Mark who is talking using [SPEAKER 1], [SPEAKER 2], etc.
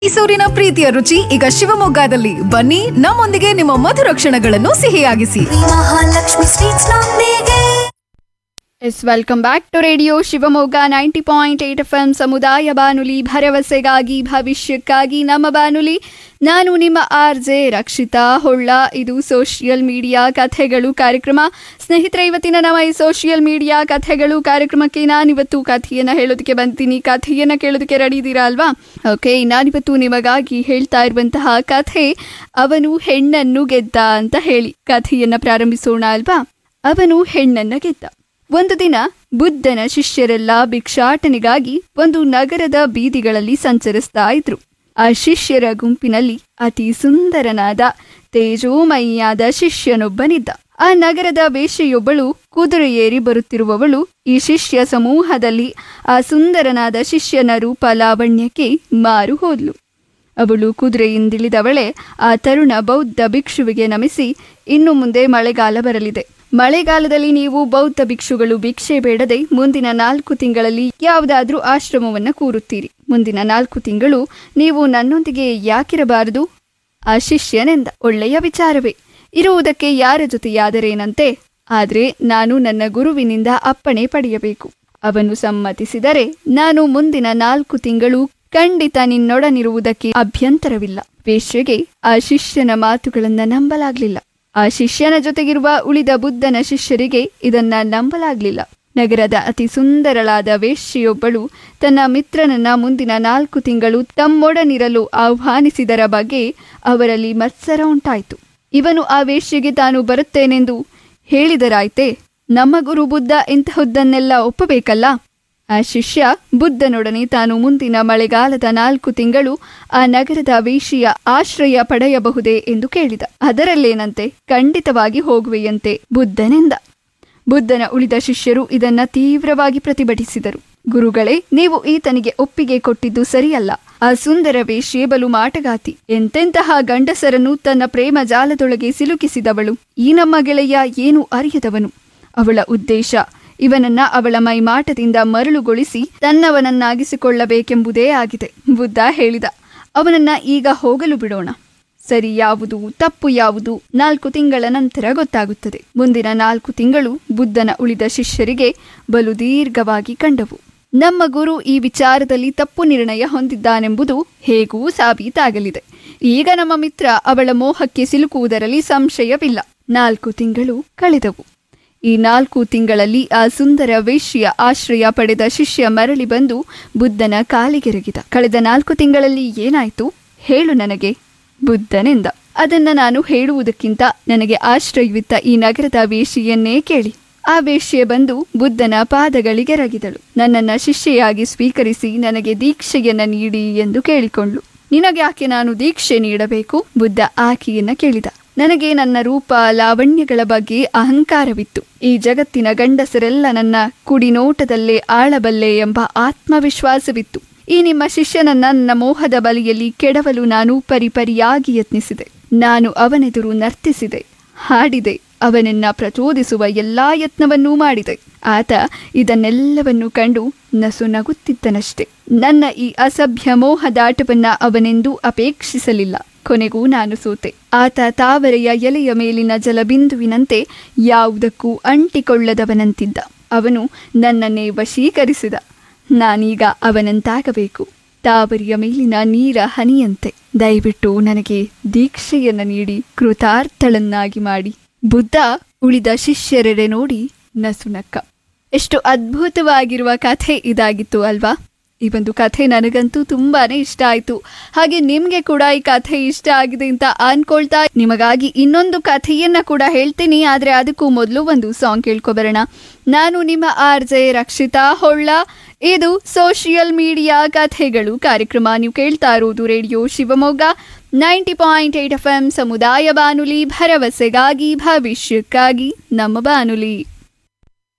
[SPEAKER 1] ಮೈಸೂರಿನ ಪ್ರೀತಿಯ ರುಚಿ ಈಗ ಶಿವಮೊಗ್ಗದಲ್ಲಿ ಬನ್ನಿ ನಮ್ಮೊಂದಿಗೆ ನಿಮ್ಮ ಮಧುರ ಕ್ಷಣಗಳನ್ನು ಸಿಹಿಯಾಗಿಸಿ
[SPEAKER 2] ಮಹಾಲಕ್ಷ್ಮಿ ಸ್ವೀಟ್ಸ್ ನೊಂದಿಗೆ
[SPEAKER 3] yes welcome back to radio Shivamogga ninety point eight F M ಸಮುದಾಯ ಬಾನುಲಿ ಭರವಸೆಗಾಗಿ ಭವಿಷ್ಯಕ್ಕಾಗಿ ನಮ್ಮ ಬಾನುಲಿ ನಾನು ನಿಮ್ಮ ಆರ್ ಜೆ ರಕ್ಷಿತಾ ಹೊಳ್ಳ ಇದು ಸೋಷಿಯಲ್ ಮೀಡಿಯಾ ಕಥೆಗಳು ಕಾರ್ಯಕ್ರಮ ಸ್ನೇಹಿತರೆ ಇವತ್ತಿನ ನಮ್ಮ ಈ ಸೋಷಿಯಲ್ ಮೀಡಿಯಾ ಕಥೆಗಳು ಕಾರ್ಯಕ್ರಮಕ್ಕೆ ನಾನಿವತ್ತು ಕಥೆಯನ್ನು ಹೇಳೋದಕ್ಕೆ ಬಂತೀನಿ ಕಥೆಯನ್ನು ಕೇಳೋದಕ್ಕೆ ರೆಡಿ ಇದ್ದೀರಾ ಅಲ್ವಾ ಓಕೆ ನಾನಿವತ್ತು ನಿಮಗಾಗಿ ಹೇಳ್ತಾ ಇರುವಂತಹ ಕಥೆ ಅವನು ಹೆಣ್ಣನ್ನು ಗೆದ್ದ ಅಂತ ಹೇಳಿ ಕಥೆಯನ್ನು ಪ್ರಾರಂಭಿಸೋಣ ಅಲ್ವಾ ಅವನು ಹೆಣ್ಣನ್ನು ಗೆದ್ದ ಒಂದು ದಿನ ಬುದ್ಧನ ಶಿಷ್ಯರೆಲ್ಲ ಭಿಕ್ಷಾಟನೆಗಾಗಿ ಒಂದು ನಗರದ ಬೀದಿಗಳಲ್ಲಿ ಸಂಚರಿಸ್ತಾ ಇದ್ರು ಆ ಶಿಷ್ಯರ ಗುಂಪಿನಲ್ಲಿ ಅತಿ ಸುಂದರನಾದ ತೇಜೋಮಯಿಯಾದ ಶಿಷ್ಯನೊಬ್ಬನಿದ್ದ ಆ ನಗರದ ವೇಶ್ಯೆಯೊಬ್ಬಳು ಕುದುರೆ ಏರಿ ಬರುತ್ತಿರುವವಳು ಈ ಶಿಷ್ಯ ಸಮೂಹದಲ್ಲಿ ಆ ಸುಂದರನಾದ ಶಿಷ್ಯನ ರೂಪ ಲಾವಣ್ಯಕ್ಕೆ ಮಾರು ಹೋದ್ಲು ಅವಳು ಕುದುರೆಯಿಂದಿಳಿದವಳೆ ಆ ತರುಣ ಬೌದ್ಧ ಭಿಕ್ಷುವಿಗೆ ನಮಿಸಿ ಇನ್ನು ಮುಂದೆ ಮಳೆಗಾಲ ಬರಲಿದೆ ಮಳೆಗಾಲದಲ್ಲಿ ನೀವು ಬೌದ್ಧ ಭಿಕ್ಷುಗಳು ಭಿಕ್ಷೆ ಬೇಡದೆ ಮುಂದಿನ ನಾಲ್ಕು ತಿಂಗಳಲ್ಲಿ ಯಾವುದಾದ್ರೂ ಆಶ್ರಮವನ್ನ ಕೂರುತ್ತೀರಿ ಮುಂದಿನ ನಾಲ್ಕು ತಿಂಗಳು ನೀವು ನನ್ನೊಂದಿಗೆ ಯಾಕಿರಬಾರದು ಆ ಶಿಷ್ಯನೆಂದ ಒಳ್ಳೆಯ ವಿಚಾರವೇ ಇರುವುದಕ್ಕೆ ಯಾರ ಜೊತೆಯಾದರೇನಂತೆ ಆದ್ರೆ ನಾನು ನನ್ನ ಗುರುವಿನಿಂದ ಅಪ್ಪಣೆ ಪಡೆಯಬೇಕು ಅವನು ಸಮ್ಮತಿಸಿದರೆ ನಾನು ಮುಂದಿನ ನಾಲ್ಕು ತಿಂಗಳು ಖಂಡಿತ ನಿನ್ನೊಡನಿರುವುದಕ್ಕೆ ಅಭ್ಯಂತರವಿಲ್ಲ ವೇಶ್ಯೆಗೆ ಆ ಶಿಷ್ಯನ ಮಾತುಗಳನ್ನ ನಂಬಲಾಗ್ಲಿಲ್ಲ ಆ ಶಿಷ್ಯನ ಜೊತೆಗಿರುವ ಉಳಿದ ಬುದ್ಧನ ಶಿಷ್ಯರಿಗೆ ಇದನ್ನ ನಂಬಲಾಗ್ಲಿಲ್ಲ ನಗರದ ಅತಿ ಸುಂದರಳಾದ ವೇಶ್ಯೆಯೊಬ್ಬಳು ತನ್ನ ಮಿತ್ರನನ್ನ ಮುಂದಿನ ನಾಲ್ಕು ತಿಂಗಳು ತಮ್ಮೊಡನಿರಲು ಆಹ್ವಾನಿಸಿದರ ಬಗ್ಗೆ ಅವರಲ್ಲಿ ಮತ್ಸರ ಉಂಟಾಯಿತು ಇವನು ಆ ವೇಶ್ಯೆಗೆ ತಾನು ಬರುತ್ತೇನೆಂದು ಹೇಳಿದರಾಯ್ತೆ ನಮ್ಮ ಗುರು ಬುದ್ಧ ಇಂತಹದ್ದನ್ನೆಲ್ಲ ಒಪ್ಪಬೇಕಲ್ಲ ಆ ಶಿಷ್ಯ ಬುದ್ಧನೊಡನೆ ತಾನು ಮುಂದಿನ ಮಳೆಗಾಲದ ನಾಲ್ಕು ತಿಂಗಳು ಆ ನಗರದ ವೇಶಿಯ ಆಶ್ರಯ ಪಡೆಯಬಹುದೇ ಎಂದು ಕೇಳಿದ ಅದರಲ್ಲೇನಂತೆ ಖಂಡಿತವಾಗಿ ಹೋಗುವೆಯಂತೆ ಬುದ್ಧನೆಂದ ಬುದ್ಧನ ಉಳಿದ ಶಿಷ್ಯರು ಇದನ್ನ ತೀವ್ರವಾಗಿ ಪ್ರತಿಭಟಿಸಿದರು ಗುರುಗಳೇ ನೀವು ಈತನಿಗೆ ಒಪ್ಪಿಗೆ ಕೊಟ್ಟಿದ್ದು ಸರಿಯಲ್ಲ ಆ ಸುಂದರ ವೇಶ್ಯೆ ಬಲು ಮಾಟಗಾತಿ ಎಂತೆಂತಹ ಗಂಡಸರನ್ನು ತನ್ನ ಪ್ರೇಮ ಜಾಲದೊಳಗೆ ಸಿಲುಕಿಸಿದವಳು ಈ ನಮ್ಮ ಗೆಳೆಯ ಏನು ಅರಿಯದವನು ಅವಳ ಉದ್ದೇಶ ಇವನನ್ನ ಅವಳ ಮೈಮಾಟದಿಂದ ಮರಳುಗೊಳಿಸಿ ತನ್ನವನನ್ನಾಗಿಸಿಕೊಳ್ಳಬೇಕೆಂಬುದೇ ಆಗಿದೆ ಬುದ್ಧ ಹೇಳಿದ ಅವನನ್ನ ಈಗ ಹೋಗಲು ಬಿಡೋಣ ಸರಿ ಯಾವುದು ತಪ್ಪು ಯಾವುದು ನಾಲ್ಕು ತಿಂಗಳ ನಂತರ ಗೊತ್ತಾಗುತ್ತದೆ ಮುಂದಿನ ನಾಲ್ಕು ತಿಂಗಳು ಬುದ್ಧನ ಉಳಿದ ಶಿಷ್ಯರಿಗೆ ಬಲು ದೀರ್ಘವಾಗಿ ಕಂಡವು ನಮ್ಮ ಗುರು ಈ ವಿಚಾರದಲ್ಲಿ ತಪ್ಪು ನಿರ್ಣಯ ಹೊಂದಿದ್ದಾನೆಂಬುದು ಹೇಗೂ ಸಾಬೀತಾಗಲಿದೆ ಈಗ ನಮ್ಮ ಮಿತ್ರ ಅವಳ ಮೋಹಕ್ಕೆ ಸಿಲುಕುವುದರಲ್ಲಿ ಸಂಶಯವಿಲ್ಲ ನಾಲ್ಕು ತಿಂಗಳು ಕಳೆದವು ಈ ನಾಲ್ಕು ತಿಂಗಳಲ್ಲಿ ಆ ಸುಂದರ ವೇಶ್ಯ ಆಶ್ರಯ ಪಡೆದ ಶಿಷ್ಯ ಮರಳಿ ಬಂದು ಬುದ್ಧನ ಕಾಲಿಗೆರಗಿದ ಕಳೆದ ನಾಲ್ಕು ತಿಂಗಳಲ್ಲಿ ಏನಾಯ್ತು ಹೇಳು ನನಗೆ ಬುದ್ಧನೆಂದ ಅದನ್ನ ನಾನು ಹೇಳುವುದಕ್ಕಿಂತ ನನಗೆ ಆಶ್ರಯವಿತ್ತ ಈ ನಗರದ ವೇಶ್ಯೆಯನ್ನೇ ಕೇಳಿ ಆ ವೇಶ್ಯೆ ಬಂದು ಬುದ್ಧನ ಪಾದಗಳಿಗೆ ರಗಿದಳು ನನ್ನನ್ನ ಶಿಷ್ಯೆಯಾಗಿ ಸ್ವೀಕರಿಸಿ ನನಗೆ ದೀಕ್ಷೆಯನ್ನ ನೀಡಿ ಎಂದು ಕೇಳಿಕೊಂಡ್ಳು ನಿನಗ್ಯಾಕೆ ನಾನು ದೀಕ್ಷೆ ನೀಡಬೇಕು ಬುದ್ಧ ಆಕೆಯನ್ನ ಕೇಳಿದ ನನಗೆ ನನ್ನ ರೂಪ ಲಾವಣ್ಯಗಳ ಬಗ್ಗೆ ಅಹಂಕಾರವಿತ್ತು ಈ ಜಗತ್ತಿನ ಗಂಡಸರೆಲ್ಲ ನನ್ನ ಕುಡಿನೋಟದಲ್ಲೇ ಆಳಬಲ್ಲೆ ಎಂಬ ಆತ್ಮವಿಶ್ವಾಸವಿತ್ತು ಈ ನಿಮ್ಮ ಶಿಷ್ಯನನ್ನ ನನ್ನ ಮೋಹದ ಬಲಿಯಲ್ಲಿ ಕೆಡವಲು ನಾನು ಪರಿಪರಿಯಾಗಿ ಯತ್ನಿಸಿದೆ ನಾನು ಅವನೆದುರು ನರ್ತಿಸಿದೆ ಹಾಡಿದೆ ಅವನನ್ನ ಪ್ರಚೋದಿಸುವ ಎಲ್ಲಾ ಯತ್ನವನ್ನೂ ಮಾಡಿದೆ ಆತ ಇದನ್ನೆಲ್ಲವನ್ನು ಕಂಡು ನಸು ನಗುತ್ತಿದ್ದನಷ್ಟೆ ನನ್ನ ಈ ಅಸಭ್ಯ ಮೋಹದಾಟವನ್ನ ಅವನೆಂದೂ ಅಪೇಕ್ಷಿಸಲಿಲ್ಲ ಕೊನೆಗೂ ನಾನು ಸೋತೆ ಆತ ತಾವರೆಯ ಎಲೆಯ ಮೇಲಿನ ಜಲಬಿಂದುವಿನಂತೆ ಯಾವುದಕ್ಕೂ ಅಂಟಿಕೊಳ್ಳದವನಂತಿದ್ದ ಅವನು ನನ್ನನ್ನೇ ವಶೀಕರಿಸಿದ ನಾನೀಗ ಅವನಂತಾಗಬೇಕು ತಾವರಿಯ ಮೇಲಿನ ನೀರ ಹನಿಯಂತೆ ದಯವಿಟ್ಟು ನನಗೆ ದೀಕ್ಷೆಯನ್ನು ನೀಡಿ ಕೃತಾರ್ಥಳನ್ನಾಗಿ ಮಾಡಿ ಬುದ್ಧ ಉಳಿದ ಶಿಷ್ಯರೆಡೆ ನೋಡಿ ನಸುನಕ್ಕ ಎಷ್ಟು ಅದ್ಭುತವಾಗಿರುವ ಕಥೆ ಇದಾಗಿತ್ತು ಅಲ್ವಾ ಈ ಒಂದು ಕಥೆ ನನಗಂತೂ ತುಂಬಾನೇ ಇಷ್ಟ ಆಯ್ತು ಹಾಗೆ ನಿಮ್ಗೆ ಕೂಡ ಈ ಕಥೆ ಇಷ್ಟ ಆಗಿದೆ ಅಂತ ಅನ್ಕೊಳ್ತಾ ನಿಮಗಾಗಿ ಇನ್ನೊಂದು ಕಥೆಯನ್ನ ಕೂಡ ಹೇಳ್ತೀನಿ ಆದ್ರೆ ಅದಕ್ಕೂ ಮೊದಲು ಒಂದು ಸಾಂಗ್ ಕೇಳ್ಕೊಬರೋಣ ನಾನು ನಿಮ್ಮ ಆರ್ ಜೆ ರಕ್ಷಿತಾ ಹೊಳ್ಳ ಇದು ಸೋಷಿಯಲ್ ಮೀಡಿಯಾ ಕಥೆಗಳು ಕಾರ್ಯಕ್ರಮ ನೀವು ಕೇಳ್ತಾ ಇರೋದು radio Shivamogga ninety point eight F M ಸಮುದಾಯ ಬಾನುಲಿ ಭರವಸೆಗಾಗಿ ಭವಿಷ್ಯಕ್ಕಾಗಿ ನಮ್ಮ ಬಾನುಲಿ